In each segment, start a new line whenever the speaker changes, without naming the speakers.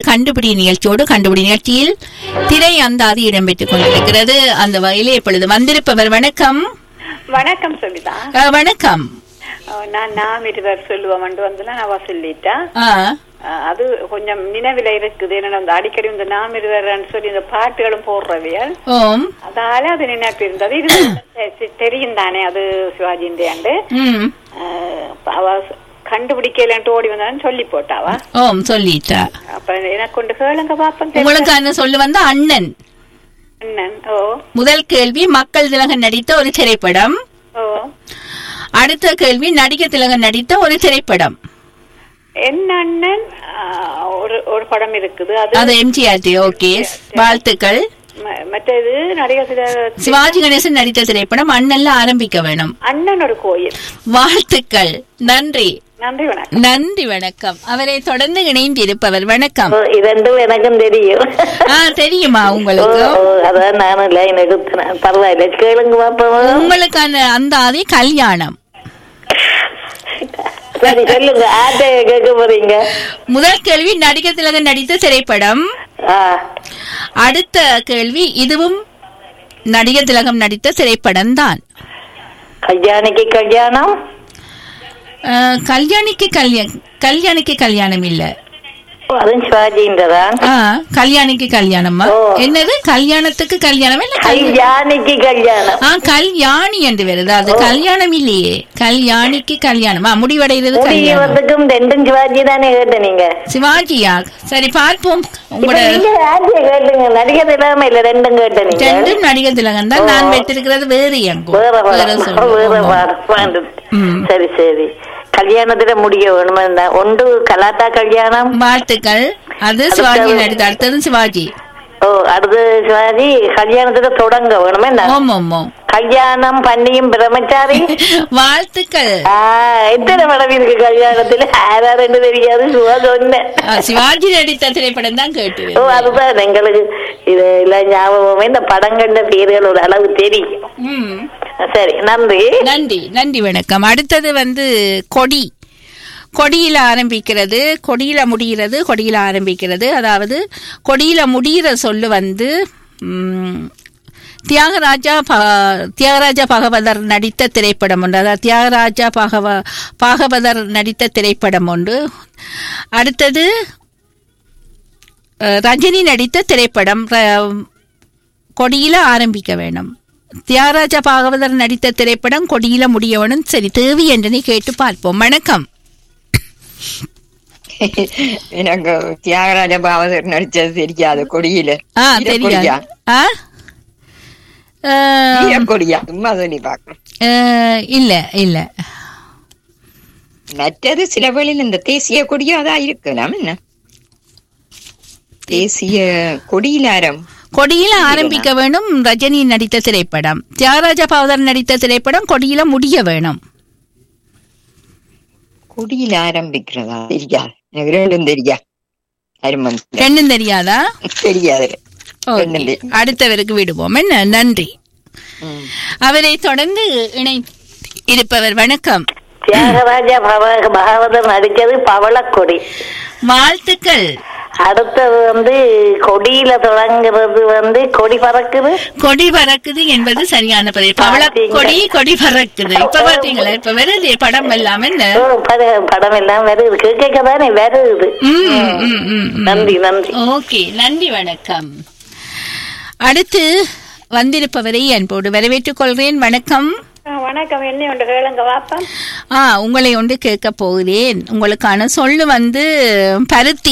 கண்டுபிடி நிகழ்ச்சியோடு கண்டுபிடி நிகழ்ச்சியில் திரை அந்தாதி இடம்பெற்றுக் கொண்டிருக்கிறது அந்த வகையிலே இப்பொழுது வந்திருப்பவர் வணக்கம்
வணக்கம் சொல்லிதா
அஹ், வணக்கம்
நான் நாம் இருவர் சொல்லுவோம் வந்து அவ சொல்லிட்டா
ஆ,
அஹ், அது கொஞ்சம் நினைவில இருக்குது என்னன்னா அந்த அடிக்கடி இந்த நாம் இருவர்னு சொல்லி இந்த பாட்டுகளும் போடுறவையால்
ஓம்
அதால அது நினைப்பு இருந்தது இது தெ- தெரியும் தானே அது சிவாஜிண்டேண்டு
ம்
அவ கண்டுபிடிக்கலன்ட்டு ஓடி வந்தான்னு சொல்லி போட்டாவா
ஓம் சொல்லிட்டா
அப்ப எனக்கு கொண்டு கேளுங்க பாப்பம் தெரியும்.
உங்களுக்கு என்ன சொல்லு வந்த அண்ணன்
அண்ணன் ஓ
முதல் கேள்வி மக்கள் திலகன் நடித்த ஒரு திரைப்படம்
ஓ
அடுத்த கேள்வி நடிகர் திலகன் நடித்த ஒரு திரைப்படம்
என் அண்ணன் அஹ், ஒரு ஒரு படம் இருக்குது அது
அது எம்ஜிஆர் ஓகே வாழ்த்துக்கள்
ம- மற்றது நடிகர் திலக-
சிவாஜி கணேசன் நடித்த திரைப்படம் அண்ணன்ல ஆரம்பிக்க வேணும்
அண்ணன் ஒரு கோயில்
வாழ்த்துக்கள் நன்றி
நன்றி வணக்கம்
நன்றி வணக்கம் அவரை தொடர்ந்து இணைந்து இருப்பவர் வணக்கம்
ஓ, இரண்டும் எனக்கும் தெரியும்
ஆ தெரியுமா
ஓ,
உங்களுக்கு
ஓ, அதான் நானும் லைன் எடுத்தேன் பரவாயில்ல கேளுங்க பாப்போம்
உங்களுக்கான அந்த அதே கல்யாணம்
சரி சொல்லுங்க ஆட்ட கேட்க போறீங்க
முதல் கேள்வி நடிகர் திலகன் நடித்த திரைப்படம்
ஆ,
அடுத்த கேள்வி இதுவும் நடிகர் திலகம் நடித்த திரைப்படம் தான்
கல்யாணிக்கு கல்யாணம்
கல்யாணிக்கு கல்யாணம் கல்யாணிக்கு கல்யாணம் இல்ல
ஓ, அதுவும் சிவாஜின்றதான்
ஆ, கல்யாணிக்கு கல்யாணமா
ஓ.
என்னது கல்யாணத்துக்கு கல்யாணம் இல்ல கல்-
கல்யாணிக்கு கல்யாணம்
ஆ கல்யாணி என்று வருது அது கல்யாணம் இல்லையே கல்யாணிக்கு கல்யாணம் ஆ, முடிவடைகிறது கல்யாணம்
முடிவதுக்கும் ரெண்டும் சிவாஜி தானே கேட்ட நீங்க
சிவாஜியா சரி பார்ப்போம்
இப்ப
உங்களோட
நீங்க ஆட்சியை கேட்டுங்க நடிகர் இல்லாம இல்ல ரெண்டும் கேட்ட நீங்க
ரெண்டும் நடிகர் திலகம் தான் நான் வைத்திருக்கிறது வேறு எங்கும்
வேற
வேற
படம்
சொல்றேன்.
வேற
ஆமா.
படம்
ம்.
சரி சரி கல்யாணத்துல முடிய வேணுமா இருந்தா ஒன்று கலாட்டா கல்யாணம்
வாழ்த்துக்கள் அது சிவாஜி நடித்த அடுத்தது சிவாஜி
ஓ அடுத்து சிவாஜி கல்யாணத்துல தொடங்க வேணுமா என்ன
ஓம் ஓம் ஓம்
கல்யாணம் பண்ணியும் பிரம்மச்சாரி
வாழ்த்துக்கள்
ஆ, எத்தனை படம் இருக்கு கல்யாணத்துல ஆறாறு தெரியாது சும்மா சொன்னேன்
ஆ, சிவாஜி நடித்த திரைப்படம் தான் கேட்டு
ஓ அதுதான் எங்களுக்கு இது எல்லாம் ஞாபகமே இந்த படங்கள்ல பேர்கள் ஒரு அளவு தெரியும்
ம்
சரி நன்றி
நன்றி நன்றி வணக்கம் அடுத்தது வந்து கொடி கொடியில ஆரம்பிக்கிறது கொடியில முடிகிறது கொடியில ஆரம்பிக்கிறது அதாவது கொடியில முடிகிற சொல்லு வந்து ம், தியாகராஜா ப- தியாகராஜா பகவதர் நடித்த திரைப்படம் ஒன்று அதாவது தியாகராஜா பகவ பாகவதர் நடித்த திரைப்படம் ஒன்று அடுத்தது அஹ், ரஜினி நடித்த திரைப்படம் ர- கொடியில ஆரம்பிக்க வேணும் தியாகராஜா பாகவதர் நடித்த திரைப்படம் கொடியில முடியவனும் சரி தேவி என்று நீ கேட்டு பார்ப்போம் வணக்கம்
எனக்கு தியாகராஜ பாவதர் நடிச்சது தெரியாது கொடியில
ஆ
ஈரக்கொடியா?
தெரியாது ஆ அஹ்,
ஈரக்கொடியா சும்மா சொல்லி பார்க்கணும்
அஹ், இல்ல இல்ல
மற்றது சில வேளையில் இந்த தேசிய கொடியா தான் இருக்கலாம் என்ன தேசிய கொடியிலாரம்
கொடியில ஆரம்பிக்க வேணும் ரஜினி நடித்த திரைப்படம் தியாகராஜா பாகவதர் நடித்த திரைப்படம் கொடியில முடிய வேணும்
கொடியில ஆரம்பிக்கிறதா தெரியாது எனக்கு ரெண்டும் தெரியாது அருமம்
ரெண்டும் தெரியாதா
தெரியாது
ஓகே.
ரெண்டும் தெரியாது.
அடுத்தவருக்கு விடுவோம் என்ன நன்றி
ம்.
அவரை தொடர்ந்து இணை இருப்பவர் வணக்கம்
தியாகராஜா பவ- பாகவதர் நடிச்சது பவளக்கொடி
வாழ்த்துக்கள்
அடுத்தது வந்து கொடியில தொடங்குறது வந்து கொடி பறக்குது
கொடி பறக்குது என்பது சரியான பதில் பவள கொடி கொடி பறக்குது இப்ப பாத்தீங்களா இப்ப வருது படம் எல்லாம் என்ன
ஓ, பட- படம் எல்லாம் வருது கேட்க தானே வருது
ம், ம், ம், ம்.
நன்றி நன்றி
ஓகே நன்றி வணக்கம் அடுத்து வந்திருப்பவரை அன்போடு வரவேற்றுக் கொள்கிறேன் வணக்கம்
ஆ, வணக்கம் என்ன உண்டு கேளுங்க பாப்பம்
ஆ உங்களை ஒன்று கேட்க போகிறேன் உங்களுக்கான சொல்லு வந்து பருத்தி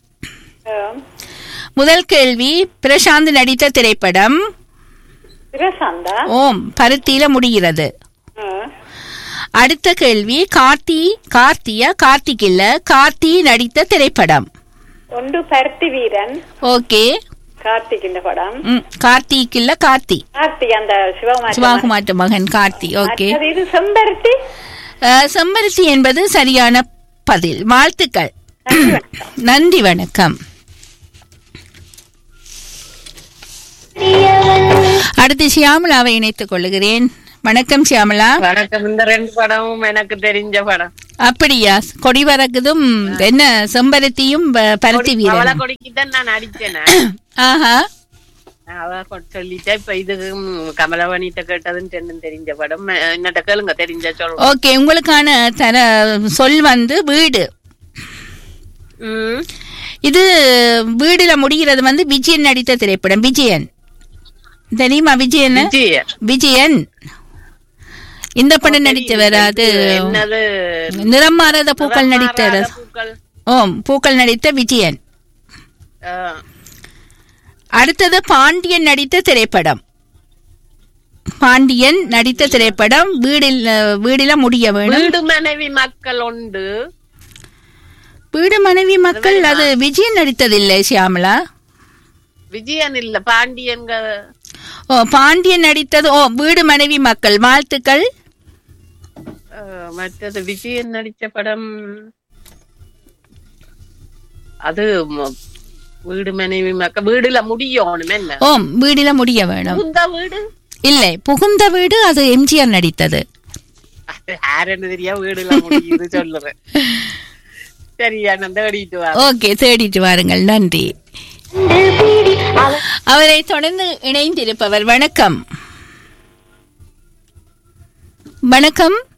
முதல் கேள்வி பிரசாந்த் நடித்த திரைப்படம்
பிரசாந்தா
ஓம் பருத்தியில முடிகிறது அடுத்த கேள்வி கார்த்தி கார்த்தியா கார்த்திக் இல்ல கார்த்தி நடித்த திரைப்படம்
ஒன்று பருத்தி வீரன்
ஓகே
கார்த்திக் இந்த படம்
ம், கார்த்திக் இல்ல கார்த்தி
கார்த்திக் அந்த சிவகுமார்
சிவாகுமார் மகன் கார்த்தி ஓகே
மற்றது இது செம்பருத்தி
அஹ், செம்பருத்தி என்பது சரியான பதில் வாழ்த்துக்கள் நன்றி வணக்கம் அடுத்து சியாமலாவை இணைத்துக் கொள்ளுகிறேன் வணக்கம் சியாமலா
வணக்கம் இந்த ரெண்டு படமும் எனக்கு தெரிஞ்ச படம்
அப்படியா கொடி வரகுதும் என்ன செம்பருத்தியும் ப- பருத்தி
அவளை
வீரன்
கொடிக்குதான் நான் அடிச்சேன்
ஆஹா
அவ கொ- சொல்லிட்டா இப்ப இது கமலவாணிட்ட கேட்டதுன்னு ரெண்டும் தெரிஞ்ச படம் அஹ் என்னட்ட கேளுங்க தெரிஞ்ச சொல்லுங்க
ஓகே உங்களுக்கான தர சொல் வந்து வீடு
ம்.
இது வீடுல முடிகிறது வந்து விஜயன் நடித்த திரைப்படம் விஜயன் தெரியுமா விஜயன்
விஜய்.
விஜயன் இந்த படம் நடித்தவர் அது
என்னது
நிறம் மாறாத பூக்கள் நடித்த
மாறாத பூக்கள்
ஓம் பூக்கள் நடித்த விஜயன்
அஹ்,
அடுத்தது பாண்டியன் நடித்த திரைப்படம் பாண்டியன் நடித்த திரைப்படம் வீடில் வீடில முடிய வேணும்
வீடு மனைவி மக்கள் உண்டு
வீடு மனைவி மக்கள் அது விஜயன் நடித்ததில்லை சியாமலா
விஜயன் இல்ல பாண்டியன்க
ஓ பாண்டியன் நடித்தது ஓ வீடு மனைவி மக்கள் வாழ்த்துக்கள்
அஹ், மற்றது விஜயன் நடிச்ச படம் அது ம- வீடு மனைவி மக்கள் வீடுல முடியணும் என்ன
ஓம் வீடில முடிய வேணும்
புகுந்த வீடு
இல்லை புகுந்த வீடு அது எம்ஜிஆர் நடித்தது
அது யாருன்னு தெரியா வீடுல முடியுது சொல்லுறேன் சரியா நான் தேடிட்டு வா
ஓகே தேடிட்டு வாருங்கள் நன்றி அவரை தொடர்ந்து இணைந்திருப்பவர் வணக்கம் வணக்கம்